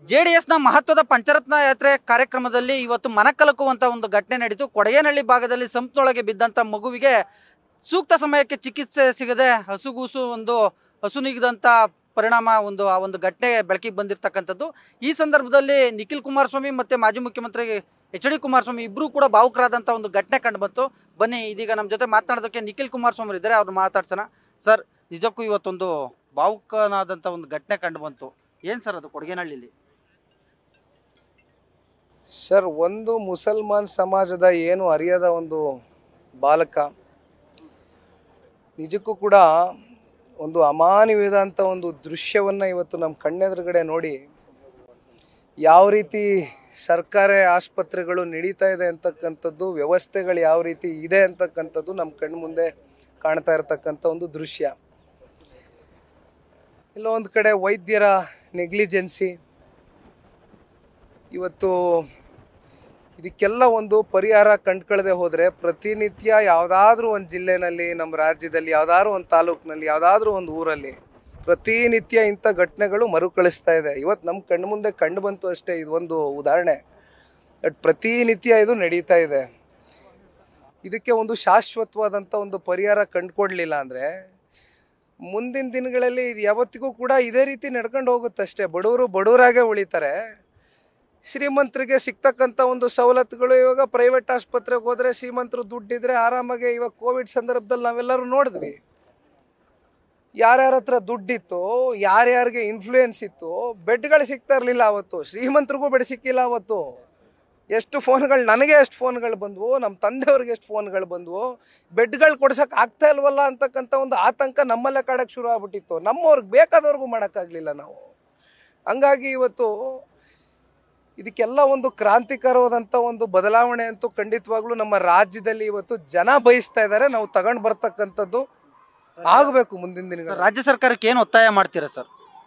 J D ಎಸ್ನ ಮಹತ್ವದ ಪಂಚರತ್ನ ಯಾತ್ರೆ ಕಾರ್ಯಕ್ರಮದಲ್ಲಿ ಇವತ್ತು ಮನಕಲಕುವಂತ ಒಂದು ಘಟನೆ ನಡೀತು ಕೊಡಗೇನಹಳ್ಳಿ ಭಾಗದಲ್ಲಿ ಸಂಪ್ನೊಳಗೆ ಬಿದ್ದಂತ ಮಗುವಿಗೆ ಸೂಕ್ತ ಸಮಯಕ್ಕೆ ಚಿಕಿತ್ಸೆ ಸಿಗದೆ ಹಸುಗೂಸು ಒಂದು ಹಸುನಿಗಿದಂತ ಪರಿಣಾಮ ಒಂದು ಆ ಒಂದು ಘಟನೆ ಬೆಳಕಿಗೆ ಬಂದಿರತಕ್ಕಂಥದ್ದು ಈ ಸಂದರ್ಭದಲ್ಲಿ ನಿಖಿಲ್ ಕುಮಾರಸ್ವಾಮಿ ಮತ್ತೆ ಮಾಜಿ ಮುಖ್ಯಮಂತ್ರಿ ಎಚ್ ಡಿ ಕುಮಾರಸ್ವಾಮಿ ಇಬ್ಬರು ಕೂಡ ಭಾವುಕರಾದಂಥ ಒಂದು ಘಟನೆ ಕಂಡು ಬಂತು ಬನ್ನಿ ಇದೀಗ ನಮ್ಮ ಜೊತೆ ಮಾತನಾಡೋದಕ್ಕೆ ನಿಖಿಲ್ ಕುಮಾರಸ್ವಾಮಿ ಇದ್ದಾರೆ ಅವ್ರು ಮಾತಾಡ್ಸೋಣ ಸರ್ ನಿಜಕ್ಕೂ ಇವತ್ತೊಂದು ಭಾವುಕನಾದಂಥ ಒಂದು ಘಟನೆ ಕಂಡು ಬಂತು ಏನು ಸರ್ ಅದು ಕೊಡಗೇನಹಳ್ಳಿಲಿ ಸರ್ ಒಂದು ಮುಸಲ್ಮಾನ್ ಸಮಾಜದ ಏನು ಅರಿಯದ ಒಂದು ಬಾಲಕ ನಿಜಕ್ಕೂ ಕೂಡ ಒಂದು ಅಮಾನವೀಯದಂಥ ಒಂದು ದೃಶ್ಯವನ್ನು ಇವತ್ತು ನಮ್ಮ ಕಣ್ಣೆದುರುಗಡೆ ನೋಡಿ ಯಾವ ರೀತಿ ಸರ್ಕಾರಿ ಆಸ್ಪತ್ರೆಗಳು ನಡೀತಾ ಇದೆ ಅಂತಕ್ಕಂಥದ್ದು ವ್ಯವಸ್ಥೆಗಳು ಯಾವ ರೀತಿ ಇದೆ ಅಂತಕ್ಕಂಥದ್ದು ನಮ್ಮ ಕಣ್ಣು ಮುಂದೆ ಕಾಣ್ತಾ ಇರತಕ್ಕಂಥ ಒಂದು ದೃಶ್ಯ ಎಲ್ಲೋ ಒಂದು ಕಡೆ ವೈದ್ಯರ ನೆಗ್ಲಿಜೆನ್ಸಿ ಇವತ್ತು ಇದಕ್ಕೆಲ್ಲ ಒಂದು ಪರಿಹಾರ ಕಂಡ್ಕೊಳ್ಳದೆ ಹೋದರೆ ಪ್ರತಿನಿತ್ಯ ಯಾವುದಾದ್ರೂ ಒಂದು ಜಿಲ್ಲೆನಲ್ಲಿ ನಮ್ಮ ರಾಜ್ಯದಲ್ಲಿ ಯಾವುದಾದ್ರೂ ಒಂದು ತಾಲೂಕಿನಲ್ಲಿ ಯಾವುದಾದ್ರೂ ಒಂದು ಊರಲ್ಲಿ ಪ್ರತಿನಿತ್ಯ ಇಂಥ ಘಟನೆಗಳು ಮರುಕಳಿಸ್ತಾ ಇದೆ ಇವತ್ತು ನಮ್ಮ ಕಣ್ಣು ಮುಂದೆ ಕಂಡು ಬಂತು ಅಷ್ಟೇ ಇದು ಒಂದು ಉದಾಹರಣೆ ಬಟ್ ಪ್ರತಿನಿತ್ಯ ಇದು ನಡೀತಾ ಇದೆ ಇದಕ್ಕೆ ಒಂದು ಶಾಶ್ವತವಾದಂಥ ಒಂದು ಪರಿಹಾರ ಕಂಡುಕೊಡ್ಲಿಲ್ಲ ಅಂದರೆ ಮುಂದಿನ ದಿನಗಳಲ್ಲಿ ಇದು ಯಾವತ್ತಿಗೂ ಕೂಡ ಇದೇ ರೀತಿ ನಡ್ಕೊಂಡು ಹೋಗುತ್ತಷ್ಟೇ ಬಡವರು ಬಡವರಾಗೇ ಉಳಿತಾರೆ ಶ್ರೀಮಂತರಿಗೆ ಸಿಗ್ತಕ್ಕಂಥ ಒಂದು ಸವಲತ್ತುಗಳು ಇವಾಗ ಪ್ರೈವೇಟ್ ಆಸ್ಪತ್ರೆಗೆ ಹೋದರೆ ಶ್ರೀಮಂತರು ದುಡ್ಡಿದ್ರೆ ಆರಾಮಾಗಿ ಇವಾಗ ಕೋವಿಡ್ ಸಂದರ್ಭದಲ್ಲಿ ನಾವೆಲ್ಲರೂ ನೋಡಿದ್ವಿ ಯಾರ್ಯಾರ ಹತ್ರ ದುಡ್ಡಿತ್ತು ಯಾರ್ಯಾರಿಗೆ ಇನ್ಫ್ಲೂಯೆನ್ಸ್ ಇತ್ತು ಬೆಡ್ಗಳು ಸಿಗ್ತಾ ಇರಲಿಲ್ಲ ಅವತ್ತು ಶ್ರೀಮಂತರಿಗೂ ಬೆಡ್ ಸಿಕ್ಕಿಲ್ಲ ಅವತ್ತು ಎಷ್ಟು ಫೋನ್ಗಳು ನನಗೆ ಎಷ್ಟು ಫೋನ್ಗಳು ಬಂದವು ನಮ್ಮ ತಂದೆಯವ್ರಿಗೆ ಎಷ್ಟು ಫೋನ್ಗಳು ಬಂದವು ಬೆಡ್ಗಳು ಕೊಡ್ಸಕ್ಕೆ ಆಗ್ತಾ ಇಲ್ವಲ್ಲ ಅಂತಕ್ಕಂಥ ಒಂದು ಆತಂಕ ನಮ್ಮಲ್ಲೇ ಕಾಡಕ್ಕೆ ಶುರು ಆಗ್ಬಿಟ್ಟಿತ್ತು ನಮ್ಮವ್ರಿಗೆ ಬೇಕಾದವ್ರಿಗೂ ಮಾಡೋಕ್ಕಾಗಲಿಲ್ಲ ನಾವು ಹಂಗಾಗಿ ಇವತ್ತು ಇದಕ್ಕೆಲ್ಲ ಒಂದು ಕ್ರಾಂತಿಕರವಾದಂಥ ಒಂದು ಬದಲಾವಣೆ ಅಂತೂ ಖಂಡಿತವಾಗ್ಲೂ ನಮ್ಮ ರಾಜ್ಯದಲ್ಲಿ ಇವತ್ತು ಜನ ಬಯಸ್ತಾ ಇದ್ದಾರೆ ನಾವು ತಗೊಂಡು ಬರ್ತಕ್ಕಂಥದ್ದು ಆಗಬೇಕು ಮುಂದಿನ ದಿನಗಳು ರಾಜ್ಯ ಸರ್ಕಾರಕ್ಕೆ ಏನು ಒತ್ತಾಯ ಮಾಡ್ತೀರಾ ಸರ್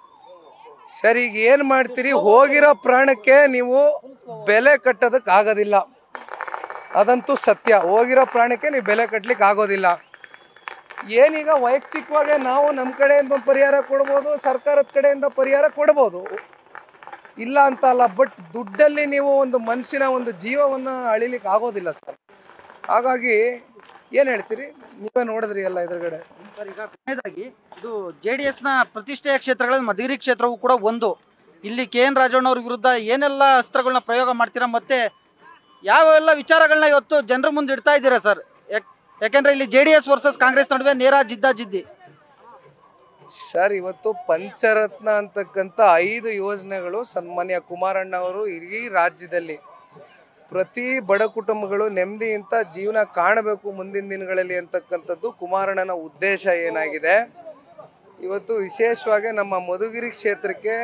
ಸರ್ ಈಗ ಏನು ಮಾಡ್ತೀರಿ ಹೋಗಿರೋ ಪ್ರಾಣಕ್ಕೆ ನೀವು ಬೆಲೆ ಕಟ್ಟೋದಕ್ಕೆ ಆಗೋದಿಲ್ಲ ಅದಂತೂ ಸತ್ಯ ಹೋಗಿರೋ ಪ್ರಾಣಕ್ಕೆ ನೀವು ಬೆಲೆ ಕಟ್ಟಲಿಕ್ಕೆ ಆಗೋದಿಲ್ಲ ಏನೀಗ ವೈಯಕ್ತಿಕವಾಗಿ ನಾವು ನಮ್ಮ ಕಡೆಯಿಂದ ಒಂದು ಪರಿಹಾರ ಕೊಡ್ಬೋದು ಸರ್ಕಾರದ ಕಡೆಯಿಂದ ಪರಿಹಾರ ಕೊಡ್ಬೋದು ಇಲ್ಲ ಅಂತ ಅಲ್ಲ ಬಟ್ ದುಡ್ಡಲ್ಲಿ ನೀವು ಒಂದು ಮನಸ್ಸಿನ ಒಂದು ಜೀವವನ್ನು ಅಳಿಲಿಕ್ಕೆ ಆಗೋದಿಲ್ಲ ಸರ್ ಹಾಗಾಗಿ ಏನು ಹೇಳ್ತೀರಿ ನೀವೇ ನೋಡಿದ್ರಿ ಎಲ್ಲ ಎದುರುಗಡೆ ಸರ್ ಈಗ ಕೊನೆಯದಾಗಿ ಇದು ಜೆ ಡಿ ಎಸ್ನ ಪ್ರತಿಷ್ಠೆಯ ಕ್ಷೇತ್ರಗಳಲ್ಲಿ ಮಧುಗಿರಿ ಕ್ಷೇತ್ರವು ಕೂಡ ಒಂದು ಇಲ್ಲಿ ಕೆ ಎನ್ ರಾಜಣ್ಣವ್ರ ವಿರುದ್ಧ ಏನೆಲ್ಲ ಅಸ್ತ್ರಗಳನ್ನ ಪ್ರಯೋಗ ಮಾಡ್ತೀರಾ ಮತ್ತೆ ಯಾವೆಲ್ಲ ವಿಚಾರಗಳನ್ನ ಇವತ್ತು ಜನರ ಮುಂದೆ ಇಡ್ತಾ ಇದ್ದೀರಾ ಸರ್ ಯಾಕ್- ಯಾಕೆಂದ್ರೆ ಇಲ್ಲಿ J D S versus Congress ನಡುವೆ ನೇರ ಜಿದ್ದಾಜಿದ್ದಿ ಸರ್ ಇವತ್ತು ಪಂಚರತ್ನ ಅಂತಕ್ಕಂಥ ಐದು ಯೋಜನೆಗಳು ಸನ್ಮಾನ್ಯ ಕುಮಾರಣ್ಣ ಅವರು ಇಡೀ ರಾಜ್ಯದಲ್ಲಿ ಪ್ರತಿ ಬಡ ಕುಟುಂಬಗಳು ನೆಮ್ಮದಿಯಿಂದ ಜೀವನ ಕಾಣಬೇಕು ಮುಂದಿನ ದಿನಗಳಲ್ಲಿ ಅಂತಕ್ಕಂಥದ್ದು ಕುಮಾರಣ್ಣನ ಉದ್ದೇಶ ಏನಾಗಿದೆ ಇವತ್ತು ವಿಶೇಷವಾಗಿ ನಮ್ಮ ಮಧುಗಿರಿ ಕ್ಷೇತ್ರಕ್ಕೆ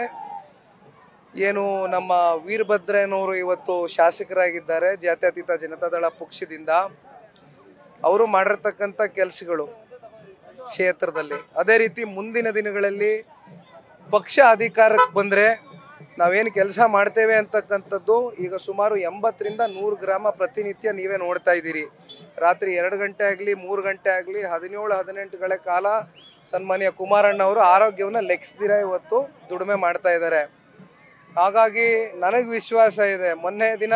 ಏನು ನಮ್ಮ ವೀರಭದ್ರಯ್ಯನವರು ಇವತ್ತು ಶಾಸಕರಾಗಿದ್ದಾರೆ ಜಾತ್ಯತೀತ ಜನತಾದಳ ಪಕ್ಷದಿಂದ ಅವರು ಮಾಡಿರ್ತಕ್ಕಂಥ ಕೆಲಸಗಳು ಕ್ಷೇತ್ರದಲ್ಲಿ ಅದೇ ರೀತಿ ಮುಂದಿನ ದಿನಗಳಲ್ಲಿ ಪಕ್ಷ ಅಧಿಕಾರಕ್ಕೆ ಬಂದರೆ ನಾವೇನು ಕೆಲಸ ಮಾಡ್ತೇವೆ ಅಂತಕ್ಕಂಥದ್ದು ಈಗ ಸುಮಾರು ಎಂಬತ್ತರಿಂದ ನೂರು ಗ್ರಾಮ ಪ್ರತಿನಿತ್ಯ ನೀವೇ ನೋಡ್ತಾ ಇದ್ದೀರಿ ರಾತ್ರಿ ಎರಡು ಗಂಟೆ ಆಗಲಿ ಮೂರು ಗಂಟೆ ಆಗಲಿ ಹದಿನೇಳು ಹದಿನೆಂಟುಗಳ ಕಾಲ ಸನ್ಮಾನ್ಯ ಕುಮಾರಣ್ಣ ಅವರು ಆರೋಗ್ಯವನ್ನು ಲೆಕ್ಕಿಸ್ದಿರ ಇವತ್ತು ದುಡಿಮೆ ಮಾಡ್ತಾ ಇದ್ದಾರೆ ಹಾಗಾಗಿ ನನಗೆ ವಿಶ್ವಾಸ ಇದೆ ಮೊನ್ನೆ ದಿನ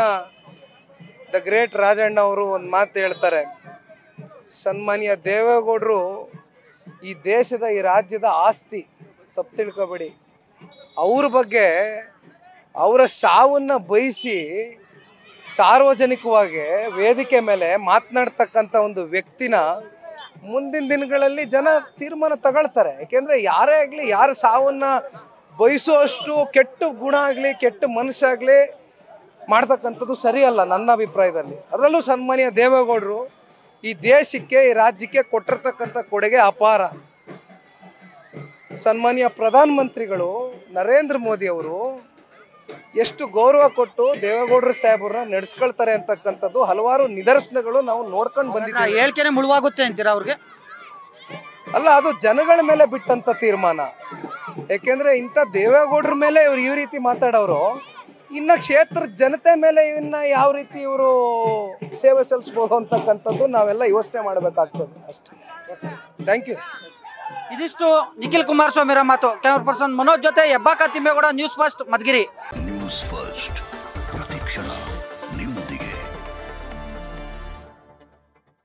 ದ ಗ್ರೇಟ್ ರಾಜಣ್ಣ ಅವರು ಒಂದು ಮಾತು ಹೇಳ್ತಾರೆ ಸನ್ಮಾನ್ಯ ದೇವೇಗೌಡರು ಈ ದೇಶದ ಈ ರಾಜ್ಯದ ಆಸ್ತಿ ತಪ್ಪು ತಿಳ್ಕೊಬೇಡಿ ಅವ್ರ ಬಗ್ಗೆ ಅವರ ಸಾವನ್ನ ಬಯಸಿ ಸಾರ್ವಜನಿಕವಾಗಿ ವೇದಿಕೆ ಮೇಲೆ ಮಾತನಾಡ್ತಕ್ಕಂಥ ಒಂದು ವ್ಯಕ್ತಿನ ಮುಂದಿನ ದಿನಗಳಲ್ಲಿ ಜನ ತೀರ್ಮಾನ ತಗೊಳ್ತಾರೆ ಯಾಕೆಂದ್ರೆ ಯಾರೇ ಆಗಲಿ ಯಾರ ಸಾವನ್ನ ಬಯಸುವಷ್ಟು ಕೆಟ್ಟ ಗುಣ ಆಗಲಿ ಕೆಟ್ಟ ಮನಸ್ಸಾಗಲಿ ಮಾಡ್ತಕ್ಕಂಥದ್ದು ಸರಿಯಲ್ಲ ನನ್ನ ಅಭಿಪ್ರಾಯದಲ್ಲಿ ಅದರಲ್ಲೂ ಸನ್ಮಾನ್ಯ ದೇವೇಗೌಡರು ಈ ದೇಶಕ್ಕೆ ಈ ರಾಜ್ಯಕ್ಕೆ ಕೊಟ್ಟಿರ್ತಕ್ಕಂಥ ಕೊಡುಗೆ ಅಪಾರ ಸನ್ಮಾನ್ಯ ಪ್ರಧಾನಮಂತ್ರಿಗಳು ನರೇಂದ್ರ ಮೋದಿ ಅವರು ಎಷ್ಟು ಗೌರವ ಕೊಟ್ಟು ದೇವೇಗೌಡರು ಸಾಹೇಬ್ರನ್ನ ನಡೆಸ್ಕೊಳ್ತಾರೆ ಅಂತಕ್ಕಂಥದ್ದು ಹಲವಾರು ನಿದರ್ಶನಗಳು ನಾವು ನೋಡ್ಕೊಂಡು ಆ ಬಂದಿದ್ದೀವಿ ಹೇಳ್ಕೆನೆ ಮುಳುವಾಗುತ್ತೆ ಅಂತೀರಾ ಅವ್ರಿಗೆ ಅಲ್ಲ ಅದು ಜನಗಳ ಮೇಲೆ ಬಿಟ್ಟಂತ ತೀರ್ಮಾನ ಯಾಕೆಂದ್ರೆ ಇಂಥ ದೇವೇಗೌಡರ ಮೇಲೆ ಇವ್ರು ಈ ರೀತಿ ಮಾತಾಡೋರು ಇನ್ನ ಕ್ಷೇತ್ರದ ಜನತೆ ಮೇಲೆ ಇವನ್ನ ಯಾವ ರೀತಿ ಇವರು ಸೇವೆ ಸಲ್ಲಿಸ್ಬೋದು ಅಂತಕ್ಕಂಥದ್ದು ನಾವೆಲ್ಲ ಯೋಚನೆ ಮಾಡಬೇಕಾಗ್ತದೆ ಅಷ್ಟೇ ಥ್ಯಾಂಕ್ ಯು ಇದಿಷ್ಟು ನಿಖಿಲ್ ಕುಮಾರಸ್ವಾಮಿರ ಮಾತು ಕ್ಯಾಮರಾ ಪರ್ಸನ್ ಮನೋಜ್ ಜೊತೆ Hebbaka Thimmegowda news first Madhugiri news first ಪ್ರತಿಕ್ಷಣ